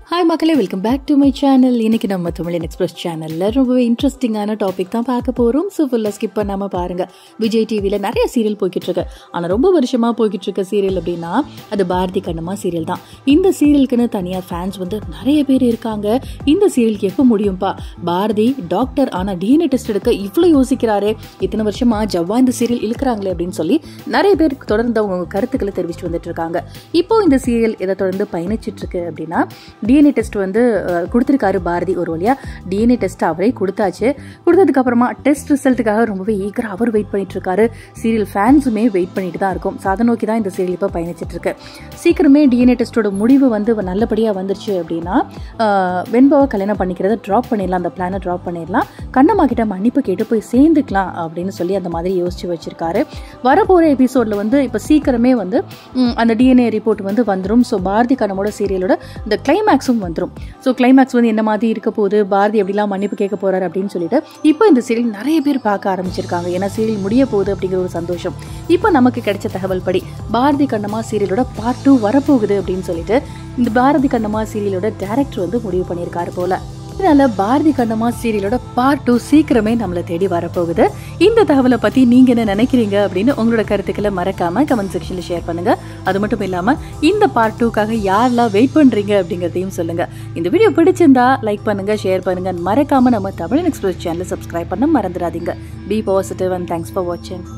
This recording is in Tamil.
ஹாய் மக்களே welcome back to my channel இன்னைக்கு நம்ம தமிழன் எக்ஸ்பிரஸ் சேனலில் ரொம்பவே இன்ட்ரெஸ்டிங்கான டாபிக் தான் பார்க்க போகிறோம் ஸோ ஃபுல்லாக ஸ்கிப் பண்ணாமல் பாருங்கள் விஜய் டிவியில் நிறைய சீரியல் போய்கிட்டு இருக்கு ஆனால் ரொம்ப வருஷமாக போய்கிட்டு இருக்க சீரியல் அப்படின்னா அது பாரதி கண்ணம்மா சீரியல் தான் இந்த சீரியலுக்குன்னு தனியாக ஃபேன்ஸ் வந்து நிறைய பேர் இருக்காங்க இந்த சீரியலுக்கு எப்போ முடியும்ப்பா பாரதி டாக்டர் ஆனால் டிஎன்ஏ டெஸ்ட் எடுக்க இவ்வளோ யோசிக்கிறாரே இத்தனை வருஷமா ஜவ்வா இந்த சீரியல் இழுக்கிறாங்களே அப்படின்னு சொல்லி நிறைய பேர் தொடர்ந்து அவங்க கருத்துக்களை தெரிவிச்சுட்டு வந்துட்டு இருக்காங்க இப்போ இந்த சீரியல் எதை தொடர்ந்து பயணிச்சிட்டு இருக்கு அப்படின்னா டிஎன்ஏ டெஸ்ட் வந்து அஹ், கொடுத்திருக்காரு பாரதி ஒரு வழியா டிஎன்ஏ டெஸ்ட் அவரே கொடுத்தாச்சு கொடுத்ததுக்கு அப்புறமா டெஸ்ட் ரிசல்ட்டுக்காக ரொம்பவே ஈகரா அவர் வெயிட் பண்ணிட்டு இருக்காரு சீரியல் ஃபேன்ஸுமே வெயிட் பண்ணிட்டு தான் இருக்கும் ஸோ அதை நோக்கி தான் இந்த சீரியல் இப்போ பயணிச்சிட்டு இருக்கு சீக்கிரமே டிஎன்ஏ டெஸ்ட்டோட முடிவு வந்து நல்லபடியாக வந்துருச்சு அப்படின்னா அஹ், வெண்பாவை கல்யாணம் பண்ணிக்கிறத ட்ராப் பண்ணிடலாம் அந்த பிளானை ட்ராப் பண்ணிடலாம் கண்ணம்மா கிட்ட மன்னிப்பு கேட்டு போய் சேர்ந்துக்கலாம் அப்படின்னு சொல்லி அந்த மாதிரி யோசிச்சு வச்சிருக்காரு வரப்போகிற எபிசோடில் வந்து இப்போ சீக்கிரமே வந்து ம், அந்த டிஎன்ஏ ரிப்போர்ட் வந்து வந்துடும் ஸோ பாரதி கண்ணமோட சீரியலோட இந்த கிளைமேக்ஸும் வந்துடும் ஸோ கிளைமேக்ஸ் வந்து என்ன மாதிரி இருக்க போகுது பாரதி எப்படிலாம் மன்னிப்பு கேட்க போறாரு அப்படின்னு சொல்லிட்டு இப்போ இந்த சீரியல் நிறைய பேர் பார்க்க ஆரம்பிச்சிருக்காங்க ஏன்னா சீரியல் முடிய போகுது அப்படிங்கிற ஒரு சந்தோஷம் இப்போ நமக்கு கிடைச்ச தகவல் படி பாரதி கண்ணம்மா சீரியலோட பார்ட் டூ வரப்போகுது அப்படின்னு சொல்லிட்டு இந்த பாரதி கண்ணம்மா சீரியலோட டேரக்டர் வந்து முடிவு பண்ணியிருக்காரு போல இதனால பாரதி கண்ணம்மா சீரியலோட பார்ட் டூ சீக்கிரமே நம்மளை தேடி வரப்போகுது இந்த தகவலை பத்தி நீங்க என்ன நினைக்கிறீங்க அப்படின்னு உங்களோட கருத்துக்களை மறக்காம கமெண்ட் செக்ஷன்ல ஷேர் பண்ணுங்க அது மட்டும் இல்லாம இந்த பார்ட் டூக்காக யாரெல்லாம் வெயிட் பண்றீங்க அப்படிங்கறதையும் சொல்லுங்க இந்த வீடியோ பிடிச்சிருந்தா லைக் பண்ணுங்க ஷேர் பண்ணுங்க மறக்காம நம்ம தமிழ் எக்ஸ்பிரஸ் சேனலை சப்ஸ்கிரைப் பண்ண மறந்துடாதீங்க be positive and thanks for வாட்சிங்